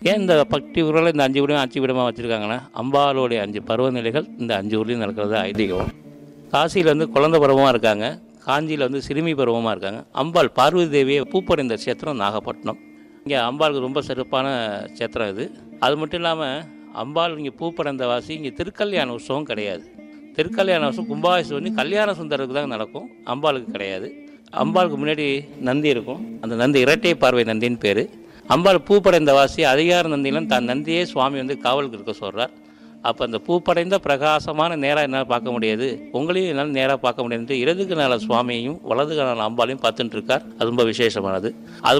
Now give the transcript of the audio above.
ஏன் இந்த பக்தி ஊரில் இந்த அஞ்சு ஊரையும் அஞ்சு விடமாக வச்சுருக்காங்கன்னா அம்பாளுடைய அஞ்சு பருவநிலைகள் இந்த அஞ்சு ஊர்லேயும் நடக்கிறது ஐதீகம் காசியில் வந்து குழந்தை பருவமாக இருக்காங்க காஞ்சியில் வந்து சிறுமி பருவமாக இருக்காங்க அம்பாள் பார்வதி தேவியை பூப்படைந்த கஷேத்திரம் நாகப்பட்டினம் இங்கே அம்பாளுக்கு ரொம்ப சிறப்பான கஷேத்திரம் இது அது மட்டும் இல்லாமல் அம்பாள் இங்கே பூப்படைந்த வாசி இங்கே திருக்கல்யாண உற்சவம் கிடையாது திருக்கல்யாண உற்சவம் கும்பாபிஷேகம் கல்யாண சுந்தருக்கு தான் நடக்கும் அம்பாளுக்கு கிடையாது அம்பாளுக்கு முன்னாடி நந்தி இருக்கும் அந்த நந்தி இரட்டை பார்வை நந்தின்னு பேர் அம்பாள் பூப்படைந்த வாசி அதிகார நந்தியிலும் தன் நந்தியே சுவாமி வந்து காவலுக்கு இருக்க சொல்கிறார் அப்போ அந்த பூப்படைந்த பிரகாசமான நேராக என்னால் பார்க்க முடியாது உங்களையும் என்னால் நேராக பார்க்க முடியாது இடதுக்கு நாள சுவாமியையும் வலதுக்கு நாள அம்பாலையும் பார்த்துட்டு இருக்கார் அது ரொம்ப விசேஷமானது அது